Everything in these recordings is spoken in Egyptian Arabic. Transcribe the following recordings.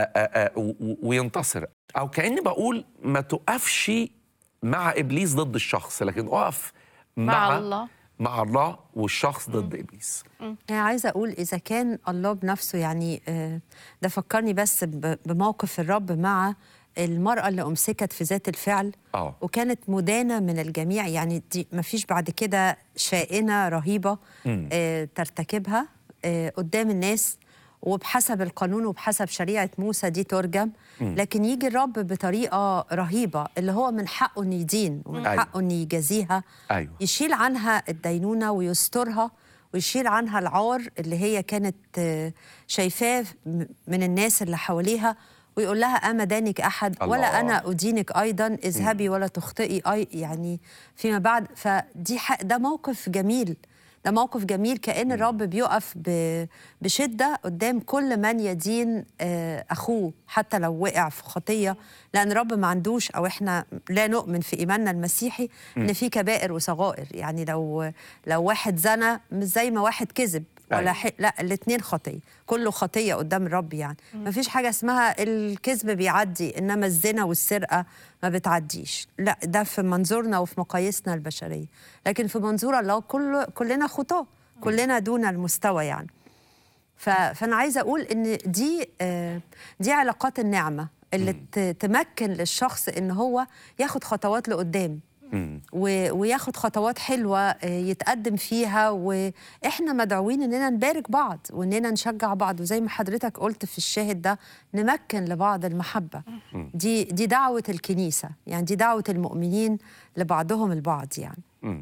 آه، و- و- وينتصر او كاني بقول ما تقفش مع ابليس ضد الشخص لكن اقف مع, مع الله. مع الله والشخص ضد ابليس يعني عايزه اقول اذا كان الله بنفسه يعني آه، ده فكرني بس ب- بموقف الرب مع المراه اللي امسكت في ذات الفعل آه. وكانت مدانه من الجميع يعني دي ما فيش بعد كده شائنه رهيبه آه، ترتكبها آه، قدام الناس وبحسب القانون وبحسب شريعه موسى دي ترجم لكن يجي الرب بطريقه رهيبه اللي هو من حقه انه يدين ومن أيوة. حقه انه يجازيها أيوة. يشيل عنها الدينونة ويسترها ويشيل عنها العار اللي هي كانت آه، شايفاه م- من الناس اللي حواليها ويقول لها أما دانك أحد الله. ولا أنا أدينك أيضا اذهبي ولا تخطئي أي يعني فيما بعد فدي ح- ده موقف جميل ده موقف جميل كأن الرب بيقف ب- بشدة قدام كل من يدين آه، أخوه حتى لو وقع في خطية لأن الرب ما عندوش أو إحنا لا نؤمن في إيماننا المسيحي إن في كبائر وصغائر يعني لو لو واحد زنى مش زي ما واحد كذب ولا أيوة. ح... لا الاثنين خطيه كله خطيه قدام الرب يعني ما فيش حاجه اسمها الكذب بيعدي انما الزنا والسرقه ما بتعديش لا ده في منظورنا وفي مقاييسنا البشريه لكن في منظور الله كل كلنا خطاه كلنا دون المستوى يعني ف... فانا عايزه اقول ان دي آه، دي علاقات النعمه اللي ت... تمكن للشخص ان هو ياخد خطوات لقدام و... وياخد خطوات حلوه آه، يتقدم فيها واحنا مدعوين اننا نبارك بعض واننا نشجع بعض وزي ما حضرتك قلت في الشاهد ده نمكن لبعض المحبه دي دي دعوه الكنيسه يعني دي دعوه المؤمنين لبعضهم البعض يعني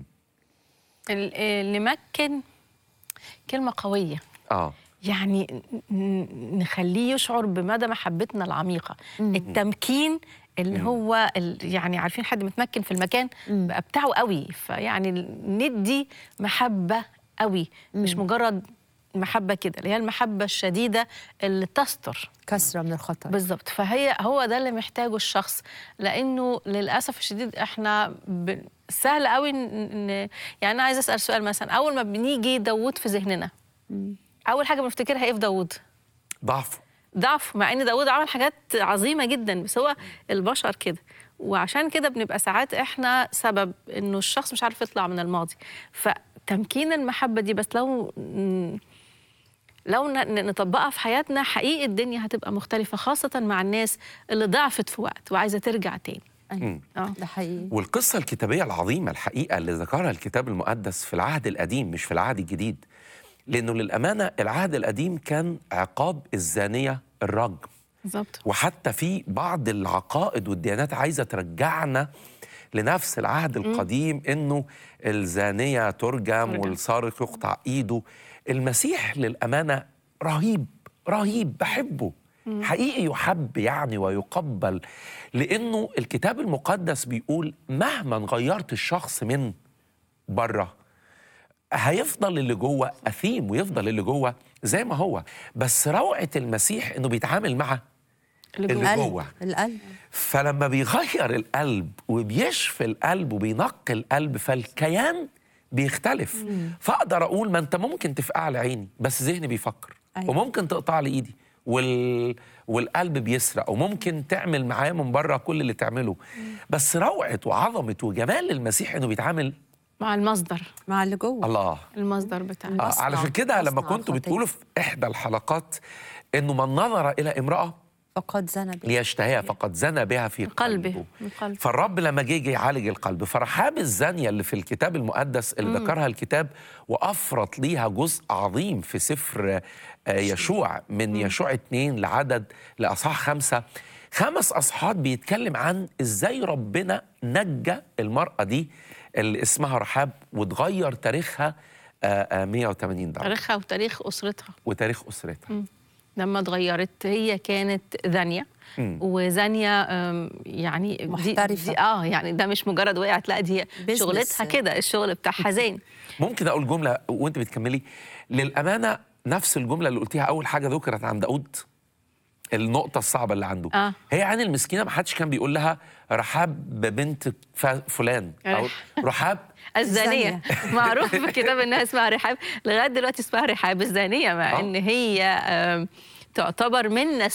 ال- آه، نمكن كلمة قوية اه يعني ن- ن- نخليه يشعر بمدى محبتنا العميقة التمكين اللي هو ال- يعني عارفين حد متمكن في المكان بقى بتاعه قوي فيعني ندي محبة قوي مش مجرد محبة كده اللي هي المحبة الشديدة اللي تستر كسره من الخطر بالظبط فهي هو ده اللي محتاجه الشخص لانه للاسف الشديد احنا ب... سهل قوي ن... ن... يعني انا عايزه اسال سؤال مثلا اول ما بنيجي داوود في ذهننا اول حاجه بنفتكرها ايه في داوود ضعف ضعف مع ان داوود عمل حاجات عظيمه جدا بس هو البشر كده وعشان كده بنبقى ساعات احنا سبب انه الشخص مش عارف يطلع من الماضي فتمكين المحبه دي بس لو ن- لو ن- نطبقها في حياتنا حقيقي الدنيا هتبقى مختلفه خاصه مع الناس اللي ضعفت في وقت وعايزه ترجع تاني أيوة. اه ده حقيقي والقصة الكتابية العظيمة الحقيقة اللي ذكرها الكتاب المقدس في العهد القديم مش في العهد الجديد لأنه للأمانة العهد القديم كان عقاب الزانية الرجم بالظبط وحتى في بعض العقائد والديانات عايزة ترجعنا لنفس العهد القديم انه الزانيه ترجم ترجم. والسارق يقطع ايده المسيح للامانه رهيب رهيب بحبه حقيقي يحب يعني ويقبل لانه الكتاب المقدس بيقول مهما غيرت الشخص من بره هيفضل اللي جوه اثيم ويفضل اللي جوه زي ما هو بس روعه المسيح انه بيتعامل مع اللي اللي جوه. جوه. القلب القلب فلما بيغير القلب وبيشفي القلب وبينقي القلب فالكيان بيختلف فاقدر اقول ما انت ممكن تفقع لي عيني بس ذهني بيفكر أيوة. وممكن تقطع لي ايدي وال... والقلب بيسرق وممكن تعمل معاه من بره كل اللي تعمله بس روعه وعظمه وجمال المسيح انه بيتعامل مع المصدر مع اللي جوه الله المصدر بتاعه آه أصنع- علشان كده لما أصنع كنتوا الخطية. بتقولوا في احدى الحلقات انه من نظر الى امراه فقد زنى به ليشتهيها فقد زنى بها في قلبه. قلبه من قلبه. فالرب لما جه جه يعالج القلب فرحاب الزانيه اللي في الكتاب المقدس اللي ذكرها الكتاب وافرط ليها جزء عظيم في سفر آه، يشوع من يشوع اتنين لعدد لاصحاح خمسه خمس اصحاحات بيتكلم عن ازاي ربنا نجى المراه دي اللي اسمها رحاب وتغير تاريخها آه، آه، 180 درجه تاريخها وتاريخ اسرتها وتاريخ اسرتها لما اتغيرت هي كانت زانيه وزانيه أم، يعني دي- محترفة. دي اه يعني ده مش مجرد وقعت لا دي Business. شغلتها كده الشغل بتاعها زين ممكن اقول جمله وانت بتكملي للامانه نفس الجمله اللي قلتيها اول حاجه ذكرت عن داود النقطه الصعبه اللي عنده آه. هي عن المسكينه ما حدش كان بيقول لها رحاب بنت ف- فلان او رحاب الزانيه معروف في الكتاب انها اسمها رحاب لغايه دلوقتي اسمها رحاب الزانيه مع آه. ان هي أم، تعتبر من